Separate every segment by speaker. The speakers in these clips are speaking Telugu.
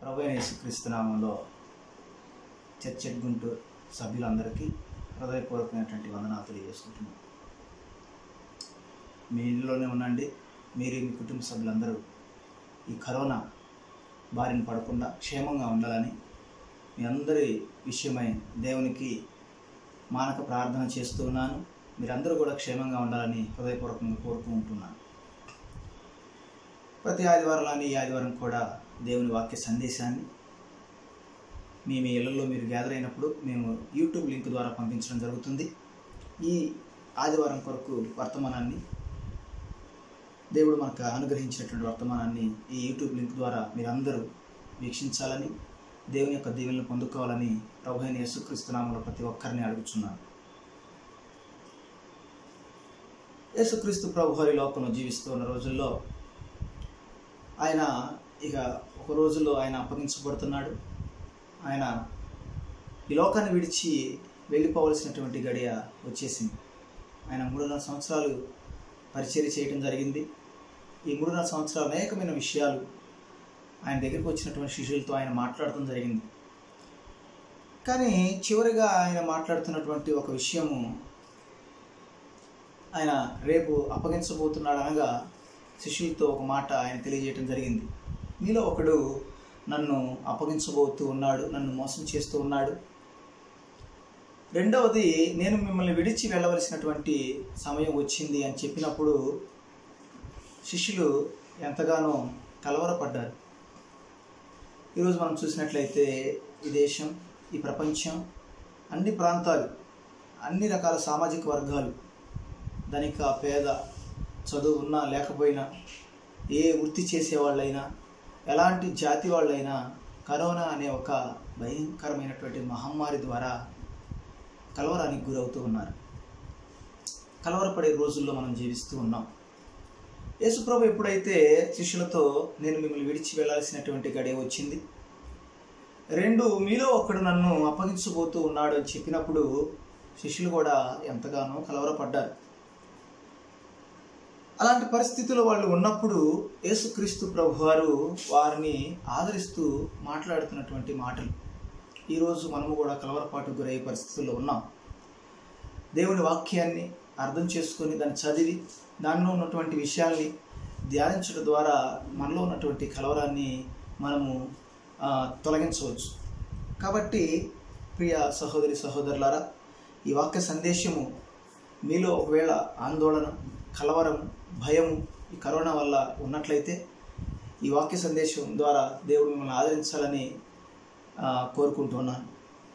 Speaker 1: ప్రభు అయిన యేసుక్రీస్తు నామంలో చర్చ్ గుంటూరు సభ్యులందరికీ హృదయపూర్వకమైనటువంటి వందనాలు తెలియజేసుకుంటున్నాను మీ ఇల్లులోనే ఉండండి మీరు మీ కుటుంబ సభ్యులందరూ ఈ కరోనా బారిన పడకుండా క్షేమంగా ఉండాలని మీ అందరి విషయమై దేవునికి మానక ప్రార్థన చేస్తూ ఉన్నాను మీరందరూ కూడా క్షేమంగా ఉండాలని హృదయపూర్వకంగా కోరుకుంటున్నాను ప్రతి ఆదివారంలోని ఈ ఆదివారం కూడా దేవుని వాక్య సందేశాన్ని మీ మీ ఇళ్లలో మీరు గ్యాదర్ అయినప్పుడు మేము యూట్యూబ్ లింక్ ద్వారా పంపించడం జరుగుతుంది ఈ ఆదివారం కొరకు వర్తమానాన్ని దేవుడు మనకు అనుగ్రహించినటువంటి వర్తమానాన్ని ఈ యూట్యూబ్ లింక్ ద్వారా మీరందరూ వీక్షించాలని దేవుని యొక్క దీవెనలు పొందుకోవాలని ప్రభు అయిన యేసుక్రీస్తునామలో ప్రతి ఒక్కరిని అడుగుచున్నాను యేసుక్రీస్తు ప్రభు వారి లోకంలో జీవిస్తూ ఉన్న రోజుల్లో ఆయన ఇక ఒక రోజుల్లో ఆయన అప్పగించబడుతున్నాడు ఆయన ఈ లోకాన్ని విడిచి వెళ్ళిపోవలసినటువంటి గడియ వచ్చేసింది ఆయన మూడున్నర సంవత్సరాలు పరిచర్య చేయడం జరిగింది ఈ మూడున్నర సంవత్సరాలు అనేకమైన విషయాలు ఆయన దగ్గరికి వచ్చినటువంటి శిష్యులతో ఆయన మాట్లాడటం జరిగింది కానీ చివరిగా ఆయన మాట్లాడుతున్నటువంటి ఒక విషయము ఆయన రేపు అప్పగించబోతున్నాడు అనగా శిష్యులతో ఒక మాట ఆయన తెలియజేయటం జరిగింది మీలో ఒకడు నన్ను అప్పగించబోతూ ఉన్నాడు నన్ను మోసం చేస్తూ ఉన్నాడు రెండవది నేను మిమ్మల్ని విడిచి వెళ్ళవలసినటువంటి సమయం వచ్చింది అని చెప్పినప్పుడు శిష్యులు ఎంతగానో కలవరపడ్డారు ఈరోజు మనం చూసినట్లయితే ఈ దేశం ఈ ప్రపంచం అన్ని ప్రాంతాలు అన్ని రకాల సామాజిక వర్గాలు ధనిక పేద చదువు ఉన్నా లేకపోయినా ఏ వృత్తి చేసేవాళ్ళైనా ఎలాంటి జాతి వాళ్ళైనా కరోనా అనే ఒక భయంకరమైనటువంటి మహమ్మారి ద్వారా కలవరానికి గురవుతూ ఉన్నారు కలవరపడే రోజుల్లో మనం జీవిస్తూ ఉన్నాం యేసుప్రభు ఎప్పుడైతే శిష్యులతో నేను మిమ్మల్ని విడిచి వెళ్ళాల్సినటువంటి గడియ వచ్చింది రెండు మీలో ఒకడు నన్ను అప్పగించబోతూ ఉన్నాడు అని చెప్పినప్పుడు శిష్యులు కూడా ఎంతగానో కలవరపడ్డారు అలాంటి పరిస్థితుల్లో వాళ్ళు ఉన్నప్పుడు యేసుక్రీస్తు ప్రభు వారు వారిని ఆదరిస్తూ మాట్లాడుతున్నటువంటి మాటలు ఈరోజు మనము కూడా కలవరపాటు గురయ్యే పరిస్థితుల్లో ఉన్నాం దేవుని వాక్యాన్ని అర్థం చేసుకొని దాన్ని చదివి దానిలో ఉన్నటువంటి విషయాల్ని ధ్యానించడం ద్వారా మనలో ఉన్నటువంటి కలవరాన్ని మనము తొలగించవచ్చు కాబట్టి ప్రియ సహోదరి సహోదరులారా ఈ వాక్య సందేశము మీలో ఒకవేళ ఆందోళన కలవరం భయం ఈ కరోనా వల్ల ఉన్నట్లయితే ఈ వాక్య సందేశం ద్వారా దేవుడు మిమ్మల్ని ఆదరించాలని కోరుకుంటున్నాను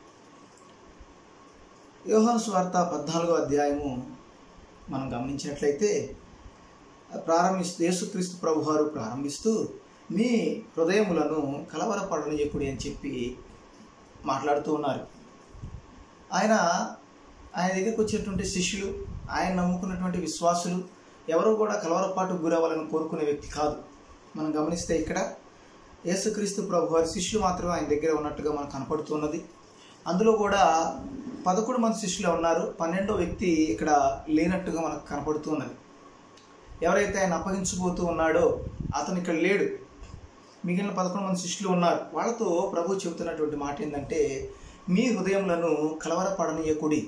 Speaker 1: యోహాను స్వార్త పద్నాలుగో అధ్యాయము మనం గమనించినట్లయితే ప్రారంభిస్తూ యేసుక్రీస్తు ప్రభు వారు ప్రారంభిస్తూ మీ హృదయములను కలవరపడనీయకుడి అని చెప్పి మాట్లాడుతూ ఉన్నారు ఆయన ఆయన దగ్గరికి వచ్చేటువంటి శిష్యులు ఆయన నమ్ముకున్నటువంటి విశ్వాసులు ఎవరు కూడా కలవరపాటు గురవ్వాలని కోరుకునే వ్యక్తి కాదు మనం గమనిస్తే ఇక్కడ యేసుక్రీస్తు ప్రభు వారి శిష్యులు మాత్రమే ఆయన దగ్గర ఉన్నట్టుగా మనకు కనపడుతున్నది అందులో కూడా పదకొండు మంది శిష్యులు ఉన్నారు పన్నెండో వ్యక్తి ఇక్కడ లేనట్టుగా మనకు కనపడుతున్నది ఎవరైతే ఆయన అప్పగించబోతూ ఉన్నాడో అతను ఇక్కడ లేడు మిగిలిన పదకొండు మంది శిష్యులు ఉన్నారు వాళ్ళతో ప్రభు చెబుతున్నటువంటి మాట ఏంటంటే మీ హృదయములను కలవరపడనీయకుడి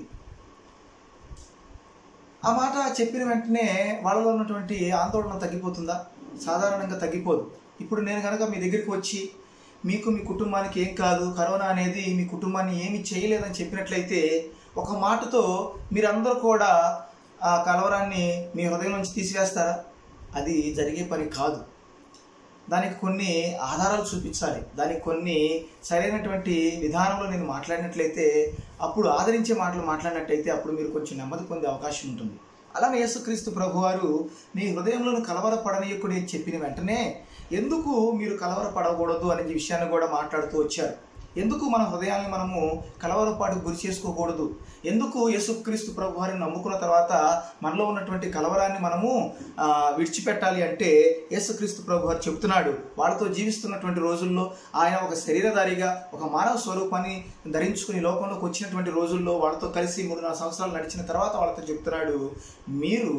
Speaker 1: ఆ మాట చెప్పిన వెంటనే వాళ్ళలో ఉన్నటువంటి ఆందోళన తగ్గిపోతుందా సాధారణంగా తగ్గిపోదు ఇప్పుడు నేను కనుక మీ దగ్గరికి వచ్చి మీకు మీ కుటుంబానికి ఏం కాదు కరోనా అనేది మీ కుటుంబాన్ని ఏమి చేయలేదని చెప్పినట్లయితే ఒక మాటతో మీరందరూ కూడా ఆ కలవరాన్ని మీ హృదయం నుంచి తీసివేస్తారా అది జరిగే పని కాదు దానికి కొన్ని ఆధారాలు చూపించాలి దానికి కొన్ని సరైనటువంటి విధానంలో నేను మాట్లాడినట్లయితే అప్పుడు ఆదరించే మాటలు మాట్లాడినట్లయితే అప్పుడు మీరు కొంచెం నెమ్మది పొందే అవకాశం ఉంటుంది అలానే యేసుక్రీస్తు ప్రభువారు మీ హృదయంలో కలవరపడనీయకుడి అని చెప్పిన వెంటనే ఎందుకు మీరు కలవరపడకూడదు అనే విషయాన్ని కూడా మాట్లాడుతూ వచ్చారు ఎందుకు మన హృదయాన్ని మనము కలవరపాటు గురి చేసుకోకూడదు ఎందుకు యేసుక్రీస్తు ప్రభు వారిని నమ్ముకున్న తర్వాత మనలో ఉన్నటువంటి కలవరాన్ని మనము విడిచిపెట్టాలి అంటే యేసుక్రీస్తు ప్రభు వారు చెప్తున్నాడు వాళ్ళతో జీవిస్తున్నటువంటి రోజుల్లో ఆయన ఒక శరీరధారిగా ఒక మానవ స్వరూపాన్ని ధరించుకుని లోకంలోకి వచ్చినటువంటి రోజుల్లో వాళ్ళతో కలిసి మూడున్నర సంవత్సరాలు నడిచిన తర్వాత వాళ్ళతో చెప్తున్నాడు మీరు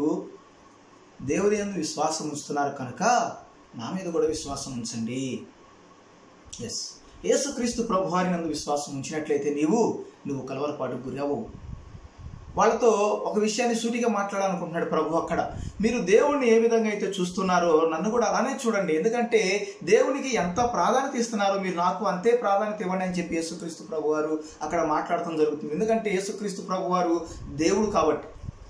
Speaker 1: దేవుని యందు విశ్వాసం ఉంచుతున్నారు కనుక నా మీద కూడా విశ్వాసం ఉంచండి ఎస్ యేసుక్రీస్తు ప్రభువారి నందు విశ్వాసం ఉంచినట్లయితే నీవు నువ్వు కలవరపాటుకు గురవు వాళ్ళతో ఒక విషయాన్ని సూటిగా మాట్లాడాలనుకుంటున్నాడు ప్రభు అక్కడ మీరు దేవుణ్ణి ఏ విధంగా అయితే చూస్తున్నారో నన్ను కూడా అలానే చూడండి ఎందుకంటే దేవునికి ఎంత ప్రాధాన్యత ఇస్తున్నారో మీరు నాకు అంతే ప్రాధాన్యత ఇవ్వండి అని చెప్పి యేసుక్రీస్తు ప్రభు వారు అక్కడ మాట్లాడటం జరుగుతుంది ఎందుకంటే యేసుక్రీస్తు ప్రభు వారు దేవుడు కాబట్టి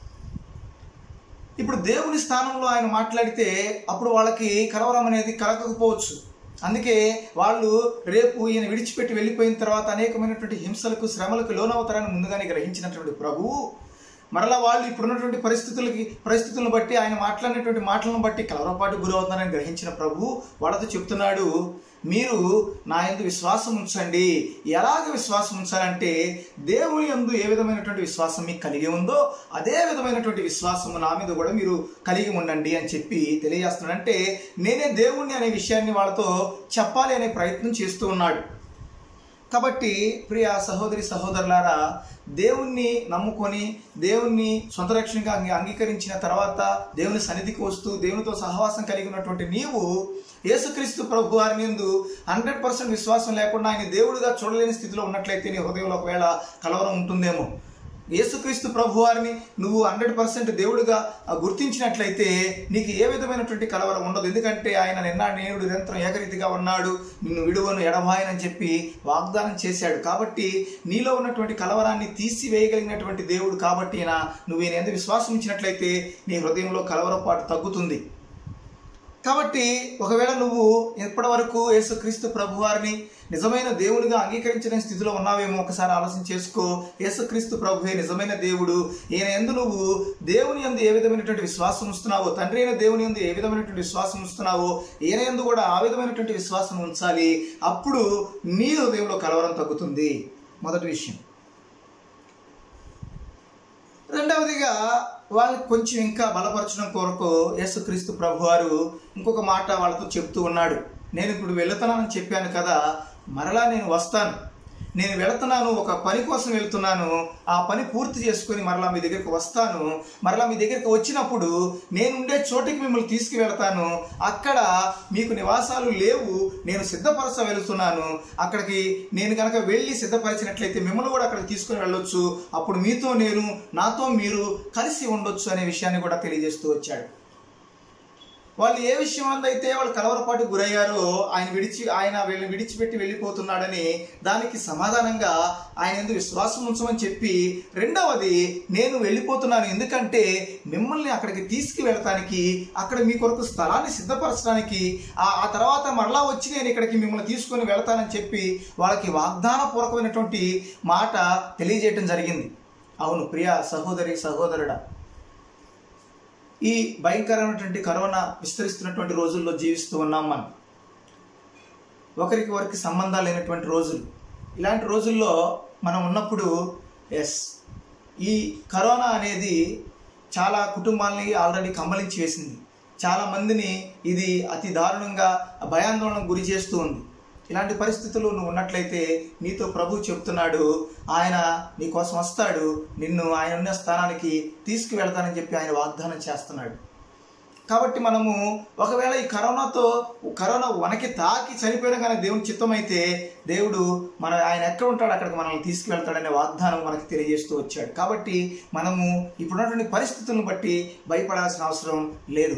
Speaker 1: ఇప్పుడు దేవుని స్థానంలో ఆయన మాట్లాడితే అప్పుడు వాళ్ళకి కలవరం అనేది కలగకపోవచ్చు అందుకే వాళ్ళు రేపు ఈయన విడిచిపెట్టి వెళ్ళిపోయిన తర్వాత అనేకమైనటువంటి హింసలకు శ్రమలకు లోనవుతారని ముందుగానే గ్రహించినటువంటి ప్రభువు మరలా వాళ్ళు ఇప్పుడున్నటువంటి పరిస్థితులకి పరిస్థితులను బట్టి ఆయన మాట్లాడినటువంటి మాటలను బట్టి కలవరపాటు గురవుతున్నారని గ్రహించిన ప్రభు వాళ్ళతో చెప్తున్నాడు మీరు నా యందు విశ్వాసం ఉంచండి ఎలాగ విశ్వాసం ఉంచాలంటే దేవుని యందు ఏ విధమైనటువంటి విశ్వాసం మీకు కలిగి ఉందో అదే విధమైనటువంటి విశ్వాసము నా మీద కూడా మీరు కలిగి ఉండండి అని చెప్పి తెలియజేస్తున్నాడు అంటే నేనే దేవుణ్ణి అనే విషయాన్ని వాళ్ళతో చెప్పాలి అనే ప్రయత్నం చేస్తూ ఉన్నాడు కాబట్టి ప్రియ సహోదరి సహోదరులారా దేవుణ్ణి నమ్ముకొని దేవుణ్ణి సొంత రక్షణగా అంగీ అంగీకరించిన తర్వాత దేవుని సన్నిధికి వస్తూ దేవునితో సహవాసం కలిగి ఉన్నటువంటి నీవు యేసుక్రీస్తు ప్రభు వారి నిందు హండ్రెడ్ పర్సెంట్ విశ్వాసం లేకుండా ఆయన దేవుడిగా చూడలేని స్థితిలో ఉన్నట్లయితే నీ హృదయంలో ఒకవేళ కలవరం ఉంటుందేమో యేసుక్రీస్తు ప్రభు వారిని నువ్వు హండ్రెడ్ పర్సెంట్ దేవుడిగా ఆ, గుర్తించినట్లయితే నీకు ఏ విధమైనటువంటి కలవరం ఉండదు ఎందుకంటే ఆయన నిన్న నేడు నిరంతరం ఏకరీతిగా ఉన్నాడు నిన్ను విడువను ఎడబాయనని చెప్పి వాగ్దానం చేశాడు కాబట్టి నీలో ఉన్నటువంటి కలవరాన్ని తీసివేయగలిగినటువంటి దేవుడు కాబట్టి ఈయన నువ్వు ఈయన ఎందుకు విశ్వాసం ఉంచినట్లయితే నీ హృదయంలో కలవరపాటు తగ్గుతుంది కాబట్టి ఒకవేళ నువ్వు ఎప్పటి వరకు యేసుక్రీస్తు ప్రభువారిని నిజమైన దేవుడిగా అంగీకరించిన స్థితిలో ఉన్నావేమో ఒకసారి ఆలోచన చేసుకో యేసుక్రీస్తు ప్రభువే నిజమైన దేవుడు ఈయన ఎందు నువ్వు దేవుని ఎందు ఏ విధమైనటువంటి విశ్వాసం ఉంచుతున్నావో తండ్రి అయిన దేవుని ఎందు ఏ విధమైనటువంటి విశ్వాసం ఉంచుతున్నావో ఈయన ఎందు కూడా ఆ విధమైనటువంటి విశ్వాసం ఉంచాలి అప్పుడు నీ హృదయంలో కలవరం తగ్గుతుంది మొదటి విషయం రెండవదిగా వాళ్ళకి కొంచెం ఇంకా బలపరచడం కొరకు యేసుక్రీస్తు ప్రభువారు ఇంకొక మాట వాళ్ళతో చెప్తూ ఉన్నాడు నేను ఇప్పుడు వెళుతున్నానని చెప్పాను కదా మరలా నేను వస్తాను నేను వెళుతున్నాను ఒక పని కోసం వెళ్తున్నాను ఆ పని పూర్తి చేసుకొని మరలా మీ దగ్గరికి వస్తాను మరలా మీ దగ్గరికి వచ్చినప్పుడు నేను ఉండే చోటికి మిమ్మల్ని తీసుకువెళ్తాను అక్కడ మీకు నివాసాలు లేవు నేను సిద్ధపరచ వెళుతున్నాను అక్కడికి నేను కనుక వెళ్ళి సిద్ధపరిచినట్లయితే మిమ్మల్ని కూడా అక్కడికి తీసుకుని వెళ్ళొచ్చు అప్పుడు మీతో నేను నాతో మీరు కలిసి ఉండొచ్చు అనే విషయాన్ని కూడా తెలియజేస్తూ వచ్చాడు వాళ్ళు ఏ విషయం అయితే వాళ్ళు కలవరపాటు గురయ్యారో ఆయన విడిచి ఆయన వీళ్ళని విడిచిపెట్టి వెళ్ళిపోతున్నాడని దానికి సమాధానంగా ఆయన ఎందుకు విశ్వాసం ఉంచమని చెప్పి రెండవది నేను వెళ్ళిపోతున్నాను ఎందుకంటే మిమ్మల్ని అక్కడికి తీసుకువెళ్ళటానికి అక్కడ మీ కొరకు స్థలాన్ని సిద్ధపరచడానికి ఆ ఆ తర్వాత మరలా వచ్చి నేను ఇక్కడికి మిమ్మల్ని తీసుకొని వెళ్తానని చెప్పి వాళ్ళకి వాగ్దానపూర్వకమైనటువంటి మాట తెలియజేయటం జరిగింది అవును ప్రియ సహోదరి సహోదరుడా ఈ భయంకరమైనటువంటి కరోనా విస్తరిస్తున్నటువంటి రోజుల్లో జీవిస్తూ ఉన్నాం మనం ఒకరికి ఒకరికి సంబంధాలు లేనటువంటి రోజులు ఇలాంటి రోజుల్లో మనం ఉన్నప్పుడు ఎస్ ఈ కరోనా అనేది చాలా కుటుంబాలని ఆల్రెడీ కమ్మలించి వేసింది చాలా మందిని ఇది అతి దారుణంగా భయాందోళనకు గురి చేస్తూ ఉంది ఇలాంటి పరిస్థితులు నువ్వు ఉన్నట్లయితే నీతో ప్రభు చెప్తున్నాడు ఆయన నీ కోసం వస్తాడు నిన్ను ఆయన ఉన్న స్థానానికి తీసుకువెళ్తానని చెప్పి ఆయన వాగ్దానం చేస్తున్నాడు కాబట్టి మనము ఒకవేళ ఈ కరోనాతో కరోనా వనకి తాకి చనిపోయిన కానీ దేవుని చిత్తం అయితే దేవుడు మన ఆయన ఎక్కడ ఉంటాడు అక్కడికి మనల్ని తీసుకువెళ్తాడనే వాగ్దానం మనకి తెలియజేస్తూ వచ్చాడు కాబట్టి మనము ఇప్పుడున్నటువంటి పరిస్థితులను బట్టి భయపడాల్సిన అవసరం లేదు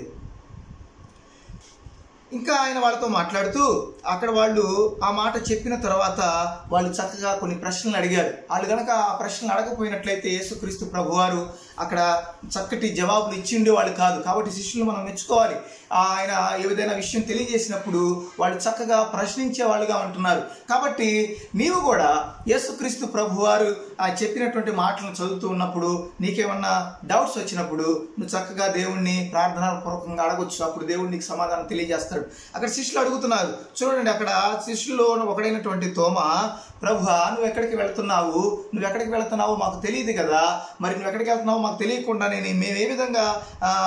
Speaker 1: ఇంకా ఆయన వాళ్ళతో మాట్లాడుతూ అక్కడ వాళ్ళు ఆ మాట చెప్పిన తర్వాత వాళ్ళు చక్కగా కొన్ని ప్రశ్నలు అడిగారు వాళ్ళు కనుక ఆ ప్రశ్నలు అడగపోయినట్లయితే యేసుక్రీస్తు ప్రభువారు అక్కడ చక్కటి జవాబులు ఇచ్చి ఉండేవాళ్ళు కాదు కాబట్టి శిష్యులు మనం మెచ్చుకోవాలి ఆయన ఏదైనా విషయం తెలియజేసినప్పుడు వాళ్ళు చక్కగా ప్రశ్నించే వాళ్ళుగా ఉంటున్నారు కాబట్టి నీవు కూడా యేసుక్రీస్తు ప్రభువారు ఆ చెప్పినటువంటి మాటలను చదువుతూ ఉన్నప్పుడు నీకేమన్నా డౌట్స్ వచ్చినప్పుడు నువ్వు చక్కగా దేవుణ్ణి ప్రార్థనాపూర్వకంగా అడగొచ్చు అప్పుడు దేవుడు నీకు సమాధానం తెలియజేస్తాడు అక్కడ శిష్యులు అడుగుతున్నారు చూడండి అక్కడ శిష్యుల్లో ఒకడైనటువంటి తోమ ప్రభు నువ్వు ఎక్కడికి వెళ్తున్నావు నువ్వు ఎక్కడికి వెళ్తున్నావు మాకు తెలియదు కదా మరి నువ్వు ఎక్కడికి వెళ్తున్నావు మాకు తెలియకుండా నేను మేము ఏ విధంగా ఆ,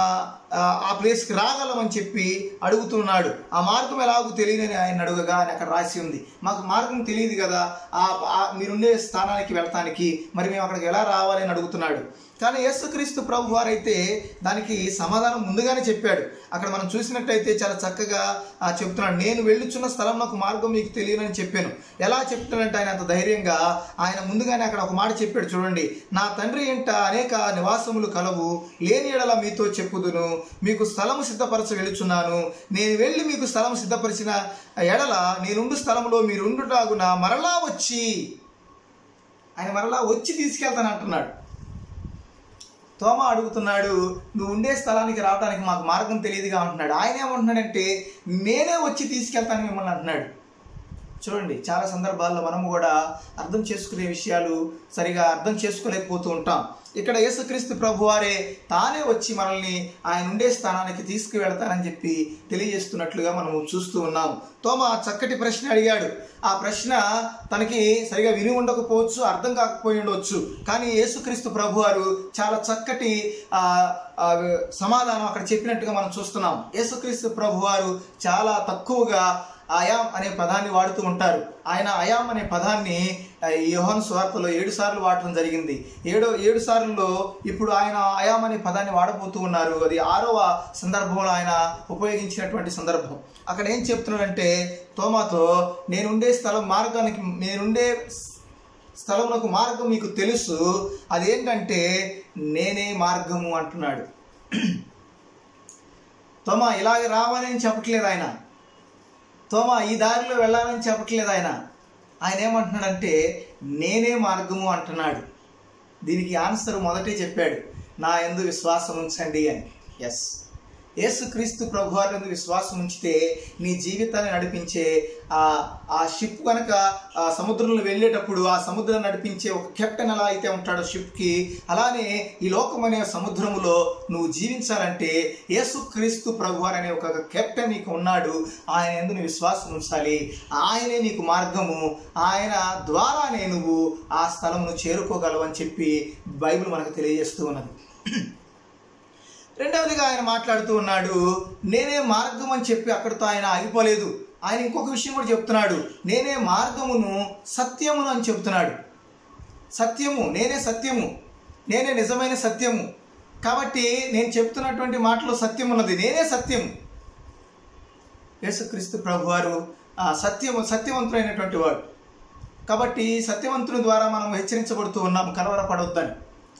Speaker 1: ఆ, ఆ ప్లేస్కి రాగలమని చెప్పి అడుగుతున్నాడు ఆ మార్గం ఎలాగో తెలియదని ఆయన అడుగగా అని అక్కడ రాసి ఉంది మాకు మార్గం తెలియదు కదా ఆ ఆ మీరుండే స్థానానికి వెళ్తానికి మరి మేము అక్కడికి ఎలా రావాలి అని అడుగుతున్నాడు కానీ యేసుక్రీస్తు ప్రభు వారైతే దానికి సమాధానం ముందుగానే చెప్పాడు అక్కడ మనం చూసినట్టయితే చాలా చక్కగా ఆ, చెప్తున్నాడు నేను వెళ్ళుచున్న స్థలం నాకు మార్గం మీకు తెలియనని చెప్పాను ఎలా చెప్తున్నాడంటే ఆయన అంత ధైర్యంగా ఆయన ముందుగానే అక్కడ ఒక మాట చెప్పాడు చూడండి నా తండ్రి ఇంట అనేక నివాసములు కలవు లేని ఎడల మీతో చెప్పుదును మీకు స్థలము సిద్ధపరచ వెళుచున్నాను నేను వెళ్ళి మీకు స్థలం సిద్ధపరిచిన ఎడల నేనుండు స్థలంలో మీరు ఉండుటాగున మరలా వచ్చి ఆయన మరలా వచ్చి తీసుకెళ్తాను అంటున్నాడు తోమ అడుగుతున్నాడు నువ్వు ఉండే స్థలానికి రావడానికి మాకు మార్గం తెలియదుగా అంటున్నాడు ఆయన ఏమంటున్నాడంటే నేనే వచ్చి తీసుకెళ్తాను మిమ్మల్ని అంటున్నాడు చూడండి చాలా సందర్భాల్లో మనము కూడా అర్థం చేసుకునే విషయాలు సరిగా అర్థం చేసుకోలేకపోతూ ఉంటాం ఇక్కడ యేసుక్రీస్తు ప్రభు వారే తానే వచ్చి మనల్ని ఆయన ఉండే స్థానానికి తీసుకువెడతానని చెప్పి తెలియజేస్తున్నట్లుగా మనము చూస్తూ ఉన్నాం తోమ చక్కటి ప్రశ్న అడిగాడు ఆ ప్రశ్న తనకి సరిగా విని ఉండకపోవచ్చు అర్థం కాకపోయి ఉండవచ్చు కానీ యేసుక్రీస్తు ప్రభు వారు చాలా చక్కటి ఆ, ఆ, సమాధానం అక్కడ చెప్పినట్టుగా మనం చూస్తున్నాం యేసుక్రీస్తు ప్రభు వారు చాలా తక్కువగా అయాం అనే పదాన్ని వాడుతూ ఉంటారు ఆయన అయాం అనే పదాన్ని ఆ, ఈ యోహాను స్వార్థలో ఏడు సార్లు వాడటం జరిగింది ఏడో ఏడు సార్లలో ఇప్పుడు ఆయన అయాం అనే పదాన్ని వాడబోతూ ఉన్నారు అది ఆరవ సందర్భంలో ఆయన ఉపయోగించినటువంటి సందర్భం అక్కడ ఏం చెప్తున్నాడంటే తోమాతో నేనుండే స్థలం మార్గానికి నేనుండే స్థలమునకు మార్గం మీకు తెలుసు అదేంటంటే నేనే మార్గము అంటున్నాడు తోమ ఇలాగ రావాలని చెప్పట్లేదు ఆయన తోమ ఈ దారిలో వెళ్ళాలని చెప్పట్లేదు ఆయన ఆయన ఏమంటున్నాడంటే నేనే మార్గము అంటున్నాడు దీనికి ఆన్సర్ మొదటే చెప్పాడు నా ఎందు విశ్వాసం ఉంచండి అని ఎస్ యేసుక్రీస్తు ప్రభు వారి యందు విశ్వాసం ఉంచితే నీ జీవితాన్ని నడిపించే ఆ ఆ షిప్ కనుక ఆ సముద్రంలో వెళ్ళేటప్పుడు ఆ సముద్రం నడిపించే ఒక కెప్టెన్ ఎలా అయితే ఉంటాడో షిప్కి అలానే ఈ లోకం అనే సముద్రములో నువ్వు జీవించాలంటే యేసుక్రీస్తు ప్రభు వారు అనే ఒక కెప్టెన్ నీకు ఉన్నాడు ఆయన ఎందు నీ విశ్వాసం ఉంచాలి ఆయనే నీకు మార్గము ఆయన ద్వారానే నువ్వు ఆ స్థలమును చేరుకోగలవని చెప్పి బైబిల్ మనకు తెలియజేస్తూ ఉన్నది రెండవదిగా ఆయన మాట్లాడుతూ ఉన్నాడు నేనే మార్గం అని చెప్పి అక్కడితో ఆయన ఆగిపోలేదు ఆయన ఇంకొక విషయం కూడా చెప్తున్నాడు నేనే మార్గమును సత్యమును అని చెప్తున్నాడు సత్యము నేనే సత్యము నేనే నిజమైన సత్యము కాబట్టి నేను చెప్తున్నటువంటి మాటలో సత్యం ఉన్నది నేనే సత్యము యేసుక్రీస్తు ప్రభు వారు ఆ సత్యము సత్యవంతుడైనటువంటి వాడు కాబట్టి సత్యవంతుని ద్వారా మనం హెచ్చరించబడుతూ ఉన్నాం కలవరపడొద్దని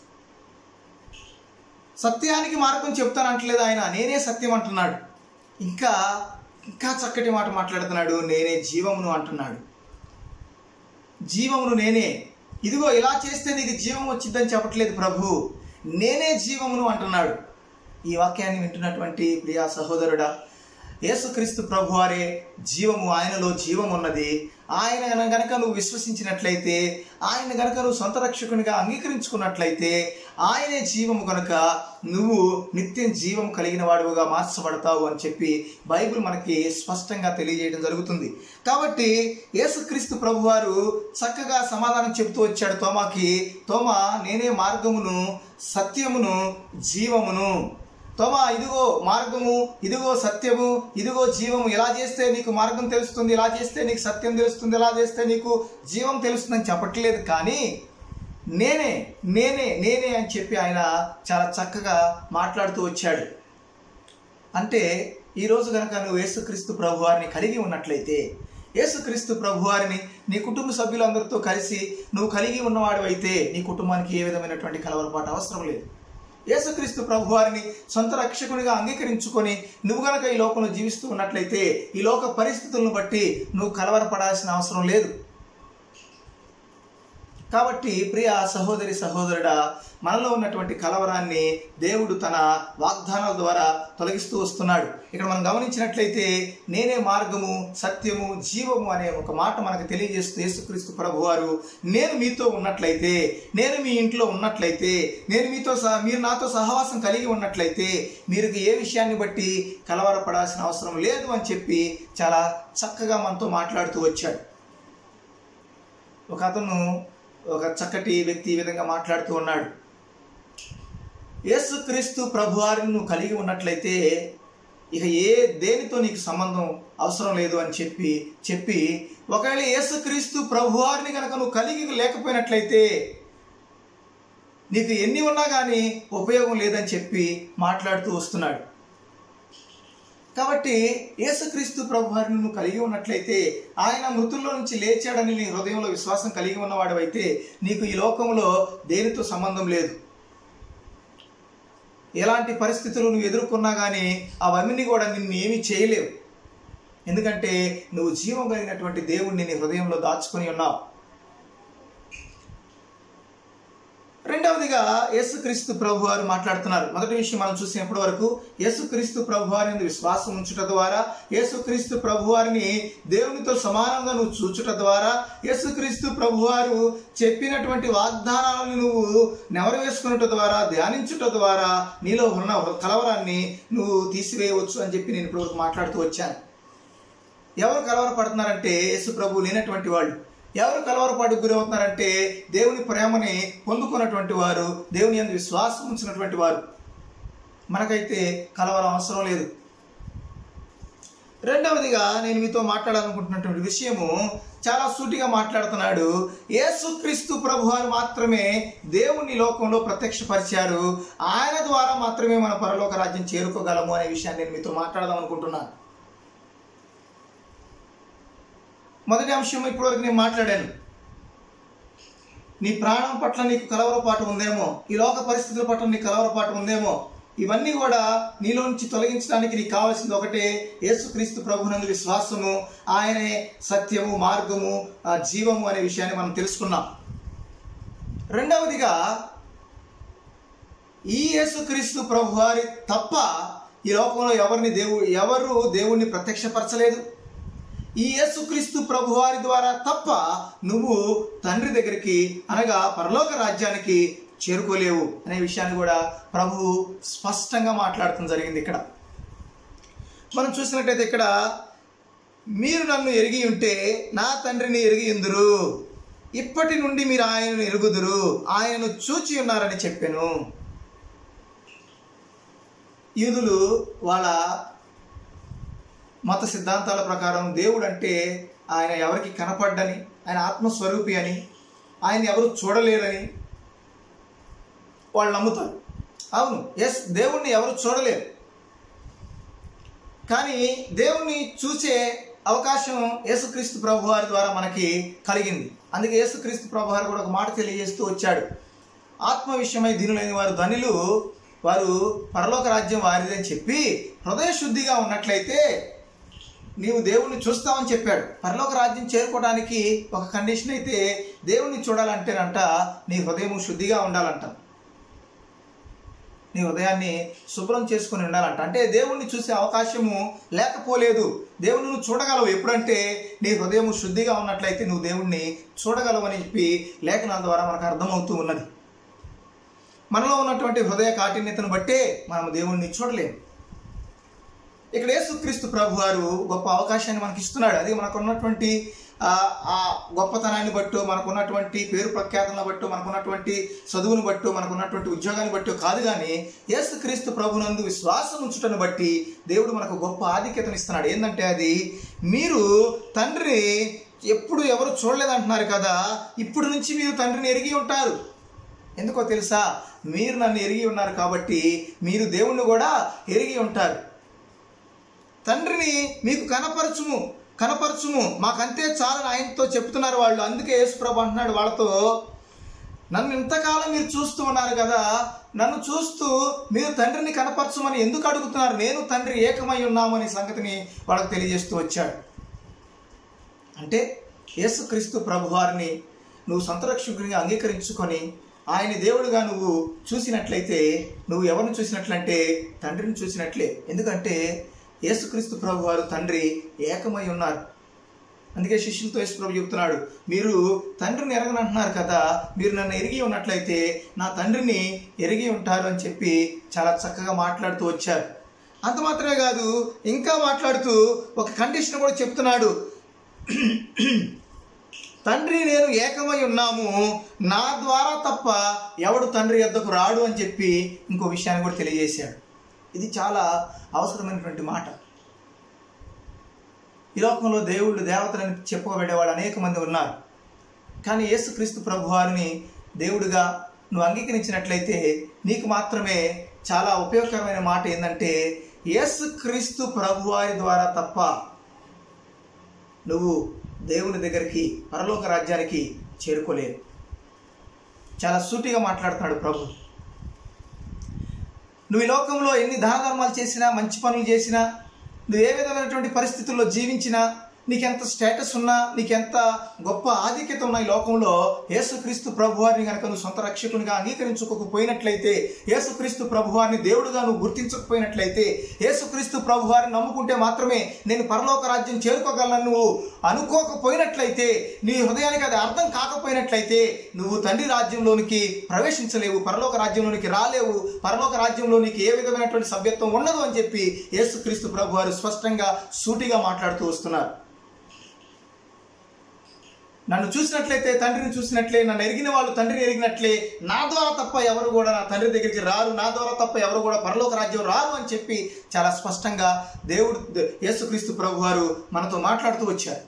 Speaker 1: సత్యానికి మార్గం చెప్తానంటలేదు ఆయన నేనే సత్యం అంటున్నాడు ఇంకా ఇంకా చక్కటి మాట మాట్లాడుతున్నాడు నేనే జీవమును అంటున్నాడు జీవమును నేనే ఇదిగో ఇలా చేస్తే నీకు జీవం వచ్చిందని చెప్పట్లేదు ప్రభు నేనే జీవమును అంటున్నాడు ఈ వాక్యాన్ని వింటున్నటువంటి ప్రియా సహోదరుడా యేసుక్రీస్తు ప్రభు వారే జీవము ఆయనలో జీవం ఉన్నది ఆయన గనక నువ్వు విశ్వసించినట్లయితే ఆయన గనక నువ్వు సొంత రక్షకునిగా అంగీకరించుకున్నట్లయితే ఆయనే జీవము కనుక నువ్వు నిత్యం జీవం కలిగిన వాడుగా మార్చబడతావు అని చెప్పి బైబిల్ మనకి స్పష్టంగా తెలియజేయడం జరుగుతుంది కాబట్టి యేసుక్రీస్తు ప్రభు వారు చక్కగా సమాధానం చెబుతూ వచ్చాడు తోమాకి తోమా నేనే మార్గమును సత్యమును జీవమును తోమా ఇదిగో మార్గము ఇదిగో సత్యము ఇదిగో జీవము ఇలా చేస్తే నీకు మార్గం తెలుస్తుంది ఇలా చేస్తే నీకు సత్యం తెలుస్తుంది ఇలా చేస్తే నీకు జీవం తెలుస్తుందని చెప్పట్లేదు కానీ నేనే నేనే నేనే అని చెప్పి ఆయన చాలా చక్కగా మాట్లాడుతూ వచ్చాడు అంటే ఈరోజు కనుక నువ్వు యేసుక్రీస్తు ప్రభువారిని కలిగి ఉన్నట్లయితే యేసుక్రీస్తు ప్రభువారిని నీ కుటుంబ సభ్యులందరితో కలిసి నువ్వు కలిగి ఉన్నవాడు అయితే నీ కుటుంబానికి ఏ విధమైనటువంటి కలవరపాటు అవసరం లేదు యేసుక్రీస్తు ప్రభువారిని సొంత రక్షకునిగా అంగీకరించుకొని నువ్వు గనక ఈ లోకంలో జీవిస్తూ ఉన్నట్లయితే ఈ లోక పరిస్థితులను బట్టి నువ్వు కలవరపడాల్సిన అవసరం లేదు కాబట్టి ప్రియ సహోదరి సహోదరుడా మనలో ఉన్నటువంటి కలవరాన్ని దేవుడు తన వాగ్దానాల ద్వారా తొలగిస్తూ వస్తున్నాడు ఇక్కడ మనం గమనించినట్లయితే నేనే మార్గము సత్యము జీవము అనే ఒక మాట మనకు తెలియజేస్తూ యేసుక్రీస్తు ప్రభు వారు నేను మీతో ఉన్నట్లయితే నేను మీ ఇంట్లో ఉన్నట్లయితే నేను మీతో సహ మీరు నాతో సహవాసం కలిగి ఉన్నట్లయితే మీరు ఏ విషయాన్ని బట్టి కలవరపడాల్సిన అవసరం లేదు అని చెప్పి చాలా చక్కగా మనతో మాట్లాడుతూ వచ్చాడు ఒక అతను ఒక చక్కటి వ్యక్తి ఈ విధంగా మాట్లాడుతూ ఉన్నాడు యేసుక్రీస్తు ప్రభువారిని నువ్వు కలిగి ఉన్నట్లయితే ఇక ఏ దేనితో నీకు సంబంధం అవసరం లేదు అని చెప్పి చెప్పి ఒకవేళ యేసుక్రీస్తు ప్రభువారిని కనుక నువ్వు కలిగి లేకపోయినట్లయితే నీకు ఎన్ని ఉన్నా కానీ ఉపయోగం లేదని చెప్పి మాట్లాడుతూ వస్తున్నాడు కాబట్టి యేసుక్రీస్తు ప్రభువారిని నువ్వు కలిగి ఉన్నట్లయితే ఆయన మృతుల్లో నుంచి లేచాడని నీ హృదయంలో విశ్వాసం కలిగి ఉన్నవాడవైతే నీకు ఈ లోకంలో దేనితో సంబంధం లేదు ఎలాంటి పరిస్థితులు నువ్వు ఎదుర్కొన్నా కానీ అవన్నీ కూడా నిన్ను ఏమీ చేయలేవు ఎందుకంటే నువ్వు జీవం కలిగినటువంటి దేవుణ్ణి నీ హృదయంలో దాచుకొని ఉన్నావు రెండవదిగా యేసుక్రీస్తు ప్రభు వారు మాట్లాడుతున్నారు మొదటి విషయం మనం చూసినప్పటి వరకు యేసుక్రీస్తు ప్రభు వారిని విశ్వాసం ఉంచుట ద్వారా యేసుక్రీస్తు ప్రభు వారిని దేవునితో సమానంగా నువ్వు చూచుట ద్వారా యేసుక్రీస్తు ప్రభు వారు చెప్పినటువంటి వాగ్దానాలను నువ్వు నెవరవేసుకున్నట ద్వారా ధ్యానించుట ద్వారా నీలో ఉన్న కలవరాన్ని నువ్వు తీసివేయవచ్చు అని చెప్పి నేను ఇప్పుడు మాట్లాడుతూ వచ్చాను ఎవరు కలవరపడుతున్నారంటే యేసు ప్రభు లేనటువంటి వాళ్ళు ఎవరు కలవరపాటుకు గురవుతున్నారంటే దేవుని ప్రేమని పొందుకున్నటువంటి వారు దేవుని అందు విశ్వాసం ఉంచినటువంటి వారు మనకైతే కలవరం అవసరం లేదు రెండవదిగా నేను మీతో మాట్లాడాలనుకుంటున్నటువంటి విషయము చాలా సూటిగా మాట్లాడుతున్నాడు యేసుక్రీస్తు ప్రభువారు మాత్రమే దేవుని లోకంలో ప్రత్యక్షపరిచారు ఆయన ద్వారా మాత్రమే మన పరలోక రాజ్యం చేరుకోగలము అనే విషయాన్ని నేను మీతో మాట్లాడదాం అనుకుంటున్నాను మొదటి అంశం ఇప్పటివరకు నేను మాట్లాడాను నీ ప్రాణం పట్ల నీకు కలవరపాటు ఉందేమో ఈ లోక పరిస్థితుల పట్ల నీకు కలవరపాటు ఉందేమో ఇవన్నీ కూడా నీలో నుంచి తొలగించడానికి నీకు కావాల్సింది ఒకటే యేసుక్రీస్తు ప్రభునందు విశ్వాసము ఆయనే సత్యము మార్గము ఆ జీవము అనే విషయాన్ని మనం తెలుసుకున్నాం రెండవదిగా ఈ యేసుక్రీస్తు ప్రభు వారి తప్ప ఈ లోకంలో ఎవరిని దేవు ఎవరు దేవుణ్ణి ప్రత్యక్షపరచలేదు ఈ యేసుక్రీస్తు ప్రభువారి ద్వారా తప్ప నువ్వు తండ్రి దగ్గరికి అనగా పరలోక రాజ్యానికి చేరుకోలేవు అనే విషయాన్ని కూడా ప్రభువు స్పష్టంగా మాట్లాడటం జరిగింది ఇక్కడ మనం చూసినట్టయితే ఇక్కడ మీరు నన్ను ఎరిగి ఉంటే నా తండ్రిని ఎరిగి ఉందురు ఇప్పటి నుండి మీరు ఆయనను ఎరుగుదురు ఆయనను చూచి ఉన్నారని చెప్పాను యూదులు వాళ్ళ మత సిద్ధాంతాల ప్రకారం దేవుడు అంటే ఆయన ఎవరికి కనపడ్డని ఆయన ఆత్మస్వరూపి అని ఆయన ఎవరు చూడలేరని వాళ్ళు నమ్ముతారు అవును ఎస్ దేవుణ్ణి ఎవరు చూడలేరు కానీ దేవుణ్ణి చూసే అవకాశం యేసుక్రీస్తు ప్రభు వారి ద్వారా మనకి కలిగింది అందుకే యేసుక్రీస్తు ప్రభు వారు కూడా ఒక మాట తెలియజేస్తూ వచ్చాడు ఆత్మ విషయమై దీనులైన వారు ధనులు వారు పరలోక రాజ్యం వారిదని చెప్పి హృదయ శుద్ధిగా ఉన్నట్లయితే నీవు దేవుణ్ణి చూస్తావని చెప్పాడు పరలోక రాజ్యం చేరుకోవడానికి ఒక కండిషన్ అయితే దేవుణ్ణి చూడాలంటేనంట నీ హృదయం శుద్ధిగా ఉండాలంట నీ హృదయాన్ని శుభ్రం చేసుకుని ఉండాలంట అంటే దేవుణ్ణి చూసే అవకాశము లేకపోలేదు దేవుని నువ్వు చూడగలవు ఎప్పుడంటే నీ హృదయం శుద్ధిగా ఉన్నట్లయితే నువ్వు దేవుణ్ణి చూడగలవు అని చెప్పి లేఖనాల ద్వారా మనకు అర్థమవుతూ ఉన్నది మనలో ఉన్నటువంటి హృదయ కాఠిన్యతను బట్టే మనం దేవుణ్ణి చూడలేము ఇక్కడ యేసుక్రీస్తు ప్రభు వారు గొప్ప అవకాశాన్ని మనకి ఇస్తున్నాడు అది మనకు ఉన్నటువంటి ఆ ఆ గొప్పతనాన్ని బట్టు మనకున్నటువంటి పేరు ప్రఖ్యాతలను బట్టు మనకున్నటువంటి చదువును బట్టు మనకున్నటువంటి ఉద్యోగాన్ని బట్టు కాదు కానీ యేసుక్రీస్తు ప్రభునందు విశ్వాసం ఉంచుటను బట్టి దేవుడు మనకు గొప్ప ఆధిక్యతను ఇస్తున్నాడు ఏంటంటే అది మీరు తండ్రిని ఎప్పుడు ఎవరు చూడలేదంటున్నారు కదా ఇప్పుడు నుంచి మీరు తండ్రిని ఎరిగి ఉంటారు ఎందుకో తెలుసా మీరు నన్ను ఎరిగి ఉన్నారు కాబట్టి మీరు దేవుణ్ణి కూడా ఎరిగి ఉంటారు తండ్రిని మీకు కనపరచుము కనపరచుము మాకంతే చాలని ఆయనతో చెప్తున్నారు వాళ్ళు అందుకే యేసుప్రభు అంటున్నాడు వాళ్ళతో నన్ను ఇంతకాలం మీరు చూస్తూ ఉన్నారు కదా నన్ను చూస్తూ మీరు తండ్రిని కనపరచమని ఎందుకు అడుగుతున్నారు నేను తండ్రి ఏకమై ఉన్నామని సంగతిని వాళ్ళకు తెలియజేస్తూ వచ్చాడు అంటే యేసుక్రీస్తు ప్రభువారిని నువ్వు సంతరక్షకుడిగా అంగీకరించుకొని ఆయన దేవుడుగా నువ్వు చూసినట్లయితే నువ్వు ఎవరిని చూసినట్లంటే తండ్రిని చూసినట్లే ఎందుకంటే యేసుక్రీస్తు ప్రభు వారు తండ్రి ఏకమై ఉన్నారు అందుకే శిష్యులతో యేసు ప్రభు చెప్తున్నాడు మీరు తండ్రిని ఎరగనంటున్నారు కదా మీరు నన్ను ఎరిగి ఉన్నట్లయితే నా తండ్రిని ఎరిగి ఉంటారు అని చెప్పి చాలా చక్కగా మాట్లాడుతూ వచ్చారు అంత మాత్రమే కాదు ఇంకా మాట్లాడుతూ ఒక కండిషన్ కూడా చెప్తున్నాడు తండ్రి నేను ఏకమై ఉన్నాము నా ద్వారా తప్ప ఎవడు తండ్రి యొద్దకు రాడు అని చెప్పి ఇంకో విషయాన్ని కూడా తెలియజేశాడు ఇది చాలా అవసరమైనటువంటి మాట ఈ లోకంలో దేవుళ్ళు దేవతలని చెప్పుకోబడేవాళ్ళు అనేక మంది ఉన్నారు కానీ యేసుక్రీస్తు ప్రభువారిని దేవుడిగా నువ్వు అంగీకరించినట్లయితే నీకు మాత్రమే చాలా ఉపయోగకరమైన మాట ఏంటంటే యేసుక్రీస్తు ప్రభువారి ద్వారా తప్ప నువ్వు దేవుని దగ్గరికి పరలోక రాజ్యానికి చేరుకోలేవు చాలా సూటిగా మాట్లాడుతున్నాడు ప్రభు నువ్వు ఈ లోకంలో ఎన్ని దాన ధర్మాలు చేసినా మంచి పనులు చేసినా నువ్వు ఏ విధమైనటువంటి పరిస్థితుల్లో జీవించినా నీకెంత స్టేటస్ ఉన్నా నీకెంత గొప్ప ఆధిక్యత ఉన్న ఈ లోకంలో యేసుక్రీస్తు ప్రభువారిని కనుక నువ్వు సొంత రక్షకునిగా అంగీకరించుకోకపోయినట్లయితే యేసుక్రీస్తు ప్రభువారిని దేవుడుగా నువ్వు గుర్తించకపోయినట్లయితే యేసుక్రీస్తు ప్రభువారిని నమ్ముకుంటే మాత్రమే నేను పరలోక రాజ్యం చేరుకోగలను నువ్వు అనుకోకపోయినట్లయితే నీ హృదయానికి అది అర్థం కాకపోయినట్లయితే నువ్వు తండ్రి రాజ్యంలోనికి ప్రవేశించలేవు పరలోక రాజ్యంలోనికి రాలేవు పరలోక రాజ్యంలో నీకు ఏ విధమైనటువంటి సభ్యత్వం ఉండదు అని చెప్పి యేసుక్రీస్తు ప్రభు వారు స్పష్టంగా సూటిగా మాట్లాడుతూ వస్తున్నారు నన్ను చూసినట్లయితే తండ్రిని చూసినట్లే నన్ను ఎరిగిన వాళ్ళు తండ్రిని ఎరిగినట్లే నా ద్వారా తప్ప ఎవరు కూడా నా తండ్రి దగ్గరికి రారు నా ద్వారా తప్ప ఎవరు కూడా పరలోక రాజ్యం రారు అని చెప్పి చాలా స్పష్టంగా దేవుడు యేసుక్రీస్తు ప్రభు వారు మనతో మాట్లాడుతూ వచ్చారు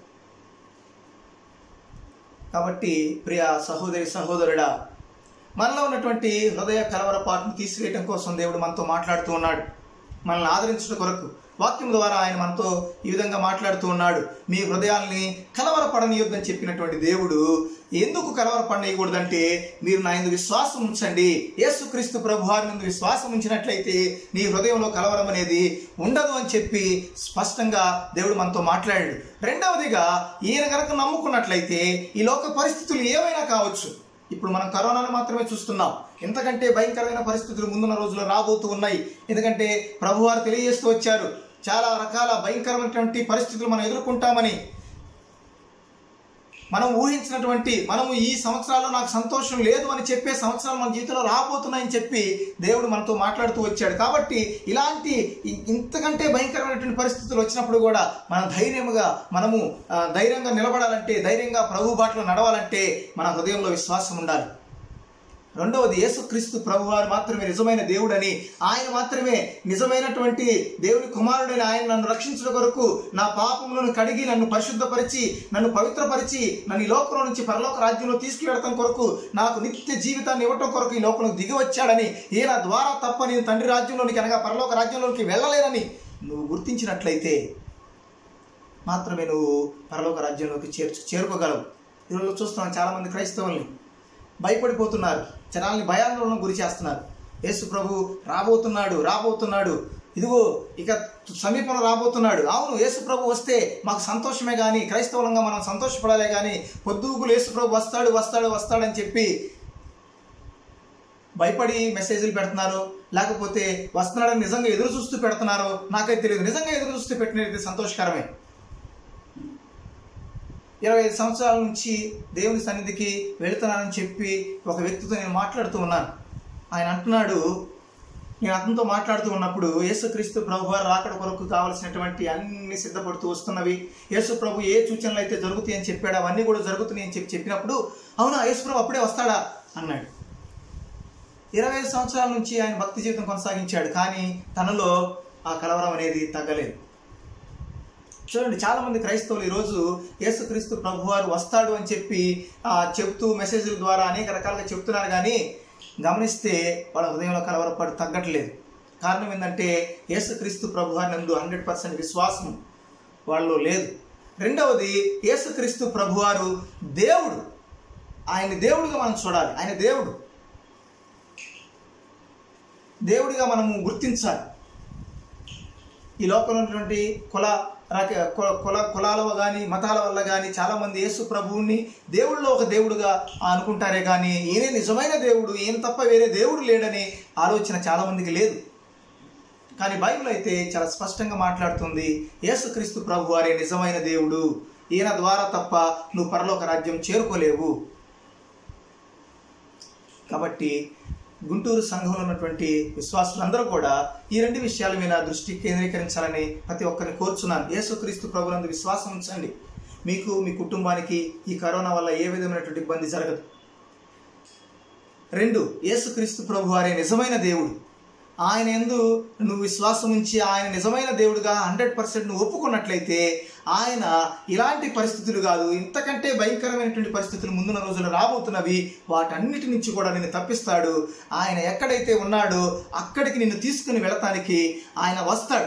Speaker 1: కాబట్టి ప్రియ సహోదరి సహోదరుడా మనలో ఉన్నటువంటి హృదయ కలవరపాటును తీసివేయడం కోసం దేవుడు మనతో మాట్లాడుతూ ఉన్నాడు మనల్ని ఆదరించడం కొరకు వాక్యం ద్వారా ఆయన మనతో ఈ విధంగా మాట్లాడుతూ ఉన్నాడు మీ హృదయాల్ని కలవరపడనీయొద్దని చెప్పినటువంటి దేవుడు ఎందుకు కలవరపడనీయకూడదంటే మీరు నా ఎందు విశ్వాసం ఉంచండి యేసుక్రీస్తు ప్రభు వారి ముందు విశ్వాసం ఉంచినట్లయితే నీ హృదయంలో కలవరం అనేది ఉండదు అని చెప్పి స్పష్టంగా దేవుడు మనతో మాట్లాడాడు రెండవదిగా ఈయన కనుక నమ్ముకున్నట్లయితే ఈ లోక పరిస్థితులు ఏమైనా కావచ్చు ఇప్పుడు మనం కరోనాను మాత్రమే చూస్తున్నాం ఎంతకంటే భయంకరమైన పరిస్థితులు ముందున్న రోజుల్లో రాబోతూ ఉన్నాయి ఎందుకంటే ప్రభువారు తెలియజేస్తూ వచ్చారు చాలా రకాల భయంకరమైనటువంటి పరిస్థితులు మనం ఎదుర్కొంటామని మనం ఊహించినటువంటి మనము ఈ సంవత్సరాల్లో నాకు సంతోషం లేదు అని చెప్పే సంవత్సరాలు మన జీవితంలో రాబోతున్నాయని చెప్పి దేవుడు మనతో మాట్లాడుతూ వచ్చాడు కాబట్టి ఇలాంటి ఇ- ఇంతకంటే భయంకరమైనటువంటి పరిస్థితులు వచ్చినప్పుడు కూడా మనం ధైర్యముగా మనము ఆ, ధైర్యంగా నిలబడాలంటే ధైర్యంగా ప్రభు బాటలో నడవాలంటే మన హృదయంలో విశ్వాసం ఉండాలి రెండవది యేసుక్రీస్తు ప్రభువారు మాత్రమే నిజమైన దేవుడని ఆయన మాత్రమే నిజమైనటువంటి దేవుని కుమారుడని ఆయన నన్ను రక్షించడం కొరకు నా పాపములను కడిగి నన్ను పరిశుద్ధపరిచి నన్ను పవిత్రపరిచి నన్ను ఈ లోకంలో నుంచి పరలోక రాజ్యంలో తీసుకువెడతాం కొరకు నాకు నిత్య జీవితాన్ని ఇవ్వటం కొరకు ఈ లోకంలో దిగి వచ్చాడని ఈయన ద్వారా తప్ప నేను తండ్రి రాజ్యంలోనికి అనగా పరలోక రాజ్యంలోనికి వెళ్ళలేనని నువ్వు గుర్తించినట్లయితే మాత్రమే నువ్వు పరలోక రాజ్యంలోకి చేర్చు చేరుకోగలవు ఈరోజు చూస్తున్నాం చాలామంది క్రైస్తవుల్ని భయపడిపోతున్నారు జనాల్ని భయాందోళన గురి చేస్తున్నారు యేసు ప్రభు రాబోతున్నాడు రాబోతున్నాడు ఇదిగో ఇక సమీపంలో రాబోతున్నాడు అవును యేసు ప్రభు వస్తే మాకు సంతోషమే కానీ క్రైస్తవులంగా మనం సంతోషపడాలే కానీ పొద్దుగులు యేసు ప్రభు వస్తాడు వస్తాడు వస్తాడని చెప్పి భయపడి మెసేజ్లు పెడుతున్నారు లేకపోతే వస్తున్నాడని నిజంగా ఎదురు చూస్తూ పెడుతున్నారో నాకైతే తెలియదు నిజంగా ఎదురు చూస్తూ పెట్టినది సంతోషకరమే ఇరవై ఐదు సంవత్సరాల నుంచి దేవుని సన్నిధికి వెళుతున్నానని చెప్పి ఒక వ్యక్తితో నేను మాట్లాడుతూ ఉన్నాను ఆయన అంటున్నాడు నేను అతనితో మాట్లాడుతూ ఉన్నప్పుడు యేసుక్రీస్తు ప్రభు వారు రాకడ కొరకు కావలసినటువంటి అన్ని సిద్ధపడుతూ వస్తున్నవి యేసు ప్రభు ఏ సూచనలు అయితే జరుగుతాయి అని చెప్పాడు అవన్నీ కూడా జరుగుతున్నాయి అని చెప్పి చెప్పినప్పుడు అవునా యేసు ప్రభు అప్పుడే వస్తాడా అన్నాడు ఇరవై ఐదు సంవత్సరాల నుంచి ఆయన భక్తి జీవితం కొనసాగించాడు కానీ తనలో ఆ కలవరం అనేది తగ్గలేదు చూడండి చాలా మంది క్రైస్తవులు ఈరోజు యేసుక్రీస్తు ప్రభువారు వస్తాడు అని చెప్పి ఆ, చెప్తూ మెసేజ్ల ద్వారా అనేక రకాలుగా చెప్తున్నారు కానీ గమనిస్తే వాళ్ళ హృదయంలో కలవరపడి తగ్గట్లేదు కారణం ఏంటంటే యేసుక్రీస్తు ప్రభువారి నందు హండ్రెడ్ పర్సెంట్ విశ్వాసం వాళ్ళలో లేదు రెండవది యేసుక్రీస్తు ప్రభువారు దేవుడు ఆయన దేవుడిగా మనం చూడాలి ఆయన దేవుడు దేవుడిగా మనము గుర్తించాలి ఈ లోకంలో ఉన్నటువంటి కుల రక కుల- కుల కులాల కానీ మతాల వల్ల కానీ చాలామంది యేసు ప్రభువుని దేవుళ్ళో ఒక దేవుడుగా అనుకుంటారే కానీ ఈయనే నిజమైన దేవుడు ఈయన తప్ప వేరే దేవుడు లేడని ఆలోచన చాలామందికి లేదు కానీ బైబిల్ అయితే చాలా స్పష్టంగా మాట్లాడుతుంది యేసుక్రీస్తు ప్రభు వారే నిజమైన దేవుడు ఈయన ద్వారా తప్ప నువ్వు పరలోక రాజ్యం చేరుకోలేవు కాబట్టి గుంటూరు సంఘంలో ఉన్నటువంటి విశ్వాసులందరూ కూడా ఈ రెండు విషయాల మీద దృష్టి కేంద్రీకరించాలని ప్రతి ఒక్కరిని కోరుచున్నాను యేసుక్రీస్తు ప్రభునందు విశ్వాసం ఉంచండి మీకు మీ కుటుంబానికి ఈ కరోనా వల్ల ఏ విధమైనటువంటి ఇబ్బంది జరగదు రెండు యేసుక్రీస్తు ప్రభు వారే నిజమైన దేవుడు ఆయన ఎందు నువ్వు విశ్వాసం ఉంచి ఆయన నిజమైన దేవుడుగా హండ్రెడ్ పర్సెంట్ నువ్వు ఒప్పుకున్నట్లయితే ఆయన ఇలాంటి పరిస్థితులు కాదు ఇంతకంటే భయంకరమైనటువంటి పరిస్థితులు ముందున్న రోజులు రాబోతున్నవి వాటన్నిటి నుంచి కూడా నిన్ను తప్పిస్తాడు ఆయన ఎక్కడైతే ఉన్నాడో అక్కడికి నిన్ను తీసుకుని వెళతానికి ఆయన వస్తాడు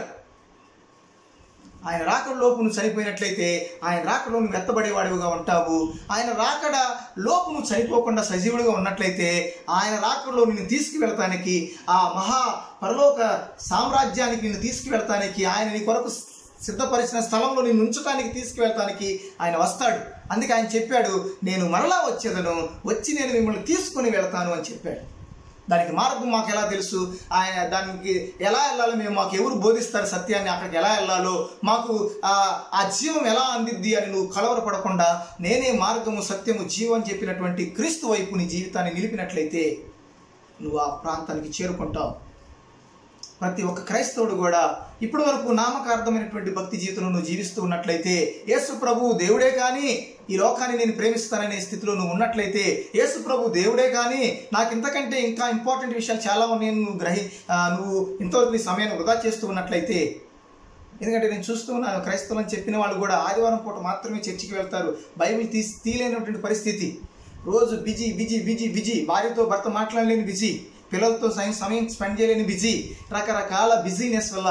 Speaker 1: ఆయన రాకడ లోపు నువ్వు చనిపోయినట్లయితే ఆయన రాకడలో నువ్వు ఎత్తబడేవాడివిగా ఉంటావు ఆయన రాకడ లోపు నువ్వు చనిపోకుండా సజీవుడిగా ఉన్నట్లయితే ఆయన రాకడలో నిన్ను తీసుకువెళతానికి ఆ మహా పరలోక సామ్రాజ్యానికి నిన్ను తీసుకువెళతానికి ఆయన నీ కొరకు సిద్ధపరిచిన స్థలంలో నిన్ను ఉంచడానికి తీసుకువెళ్తానికి ఆయన వస్తాడు అందుకే ఆయన చెప్పాడు నేను మరలా వచ్చేదను వచ్చి నేను మిమ్మల్ని తీసుకుని వెళ్తాను అని చెప్పాడు దానికి మార్గం మాకు ఎలా తెలుసు ఆయన దానికి ఎలా వెళ్ళాలో మేము మాకు ఎవరు బోధిస్తారు సత్యాన్ని అక్కడికి ఎలా వెళ్ళాలో మాకు ఆ ఆ జీవం ఎలా అందిద్ది అని నువ్వు కలవరపడకుండా నేనే మార్గము సత్యము జీవం అని చెప్పినటువంటి క్రీస్తు వైపు నీ జీవితాన్ని నిలిపినట్లయితే నువ్వు ఆ ప్రాంతానికి చేరుకుంటావు ప్రతి ఒక్క క్రైస్తవుడు కూడా ఇప్పటి వరకు నామకార్థమైనటువంటి భక్తి జీవితంలో నువ్వు జీవిస్తూ ఉన్నట్లయితే యేసు ప్రభు దేవుడే కానీ ఈ లోకాన్ని నేను ప్రేమిస్తాననే స్థితిలో నువ్వు ఉన్నట్లయితే యేసు ప్రభు దేవుడే కానీ నాకు ఇంతకంటే ఇంకా ఇంపార్టెంట్ విషయాలు చాలా ఉన్నాయి నువ్వు గ్రహి ఆ, నువ్వు ఇంతవరకు నీ సమయాన్ని వృధా చేస్తూ ఉన్నట్లయితే ఎందుకంటే నేను చూస్తూ ఉన్నాను క్రైస్తవులని చెప్పిన వాళ్ళు కూడా ఆదివారం పూట మాత్రమే చర్చికి వెళ్తారు బైబిల్ తీసి తీయలేనటువంటి పరిస్థితి రోజు బిజీ బిజీ బిజీ బిజీ భార్యతో భర్త మాట్లాడలేని బిజీ పిల్లలతో సమయం సమయం స్పెండ్ చేయలేని బిజీ రకరకాల బిజీనెస్ వల్ల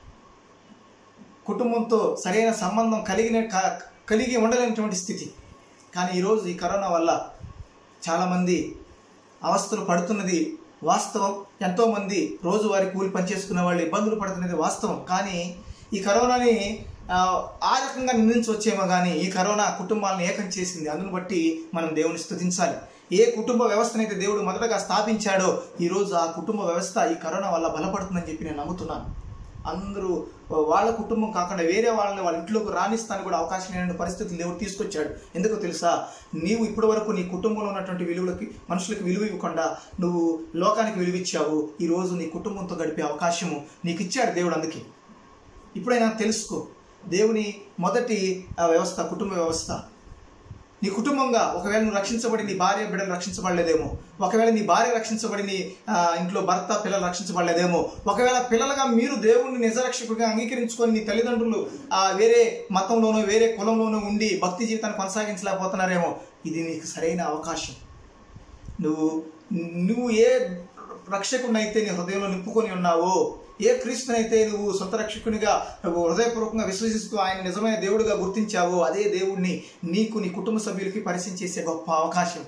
Speaker 1: కుటుంబంతో సరైన సంబంధం కలిగిన క- కలిగి ఉండలేనటువంటి స్థితి కానీ ఈరోజు ఈ కరోనా వల్ల చాలామంది అవస్థలు పడుతున్నది వాస్తవం ఎంతోమంది రోజువారీ కూలి పనిచేసుకునే వాళ్ళు ఇబ్బందులు పడుతున్నది వాస్తవం కానీ ఈ కరోనాని ఆ, ఆ రకంగా నిందించవచ్చేమో కానీ ఈ కరోనా కుటుంబాలను ఏకం చేసింది అందును బట్టి మనం దేవుని స్తుతించాలి ఏ కుటుంబ వ్యవస్థనైతే దేవుడు మొదటగా స్థాపించాడో ఈరోజు ఆ కుటుంబ వ్యవస్థ ఈ కరోనా వల్ల బలపడుతుందని చెప్పి నేను నమ్ముతున్నాను అందరూ వాళ్ళ కుటుంబం కాకుండా వేరే వాళ్ళని వాళ్ళ ఇంట్లోకి రాణిస్తానికి కూడా అవకాశం లేని పరిస్థితులు దేవుడు తీసుకొచ్చాడు ఎందుకో తెలుసా నీవు ఇప్పటి వరకు నీ కుటుంబంలో ఉన్నటువంటి విలువలకి మనుషులకు విలువ ఇవ్వకుండా నువ్వు లోకానికి విలువ ఇచ్చావు ఈ రోజు నీ కుటుంబంతో గడిపే అవకాశము నీకు ఇచ్చాడు దేవుడు అందుకే ఇప్పుడైనా తెలుసుకో దేవుని మొదటి ఆ, వ్యవస్థ కుటుంబ వ్యవస్థ నీ కుటుంబంగా ఒకవేళ నువ్వు రక్షించబడి నీ భార్య బిడ్డలు రక్షించబడలేదేమో ఒకవేళ నీ భార్య రక్షించబడి నీ ఆ, ఇంట్లో భర్త పిల్లలు రక్షించబడలేదేమో ఒకవేళ పిల్లలుగా మీరు దేవుణ్ణి నిజరక్షకుడిగా అంగీకరించుకొని నీ తల్లిదండ్రులు ఆ, వేరే మతంలోనో వేరే కులంలోనో ఉండి భక్తి జీవితాన్ని కొనసాగించలేకపోతున్నారేమో ఇది నీకు సరైన అవకాశం నువ్వు నువ్వు ఏ రక్షకుడినైతే నీ హృదయంలో నింపుకొని ఉన్నావో ఏ క్రీస్తునైతే నువ్వు సొంత రక్షకునిగా నువ్వు హృదయపూర్వకంగా విశ్వసిస్తూ ఆయన నిజమైన దేవుడిగా గుర్తించావో అదే దేవుడిని నీకు నీ కుటుంబ సభ్యులకి పరిచయం చేసే గొప్ప అవకాశం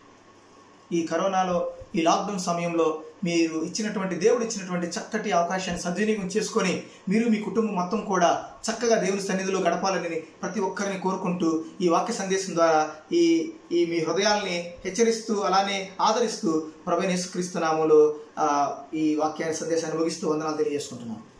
Speaker 1: ఈ కరోనాలో ఈ లాక్డౌన్ సమయంలో మీరు ఇచ్చినటువంటి దేవుడు ఇచ్చినటువంటి చక్కటి అవకాశాన్ని సద్వినియోగం చేసుకొని మీరు మీ కుటుంబం మొత్తం కూడా చక్కగా దేవుని సన్నిధిలో గడపాలని ప్రతి ఒక్కరిని కోరుకుంటూ ఈ వాక్య సందేశం ద్వారా ఈ ఈ మీ హృదయాల్ని హెచ్చరిస్తూ అలానే ఆదరిస్తూ ప్రభు యేసుక్రీస్తు నామములో ఆ, ఈ వాక్య సందేశాన్ని ముగిస్తూ వందనాలు తెలియజేసుకుంటున్నాను